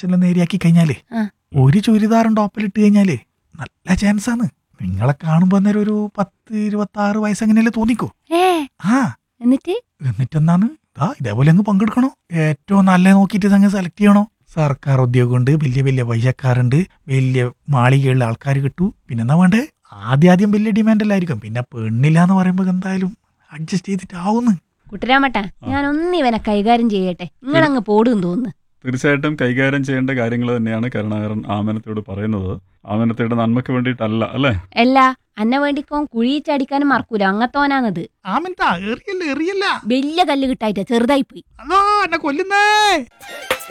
കുറച്ചെല്ലാം നേരിയാക്കി കഴിഞ്ഞാലേ ആ. ഒരു ചുരിദാറും ടോപ്പിലിട്ട് കഴിഞ്ഞാലേ നല്ല ചാൻസ് ആണ് നിങ്ങളെ കാണുമ്പോ അന്നേരം ഒരു പത്ത് ഇരുപത്തി ആറ് വയസ്സെങ്ങനെയല്ലേ തോന്നിക്കോ ഏ ആ എന്നിട്ട് എന്നിട്ടെന്താന്ന് ആ ഇതേപോലെ അങ്ങ് പങ്കെടുക്കണോ ഏറ്റവും നല്ല നോക്കിയിട്ട് അങ്ങ് സെലക്ട് ചെയ്യണോ സർക്കാർ ഉദ്യോഗമുണ്ട് വലിയ വലിയ പൈസക്കാരുണ്ട് വലിയ മാളികയുള്ള ആൾക്കാർ കിട്ടൂ പിന്നെന്താ വേണ്ടേ ആദ്യം ആദ്യം വലിയ ഡിമാൻഡ് അല്ലായിരിക്കും പിന്നെ പെണ്ണില്ല എന്ന് പറയുമ്പോൾ എന്തായാലും അഡ്ജസ്റ്റ് ചെയ്തിട്ടാവുന്നു കുട്ടരാമട്ട ഞാൻ ഒന്ന് ഇവനെ കൈകാര്യം ചെയ്യട്ടെ നിങ്ങളങ്ങ് പോടും തോന്നുന്നു തീർച്ചയായിട്ടും കൈകാര്യം ചെയ്യേണ്ട കാര്യങ്ങൾ തന്നെയാണ് കരുണാകരൻ ആമനത്തോട് പറയുന്നത് ആമനത്തയുടെ നന്മയ്ക്ക് വേണ്ടിയിട്ടല്ല അല്ലേ അല്ല അന്നെ വേണ്ടിക്കോൻ കുഴി ചടിക്കാനും മറക്കൂല അങ്ങത്തോനാന്നത് ആമിൻതാ എറിയല്ല എറിയല്ല വലിയ കല്ല് കിട്ടായിട്ട് ചെറുതായി പോയി അല്ലോ എന്നെ കൊല്ലുന്നേ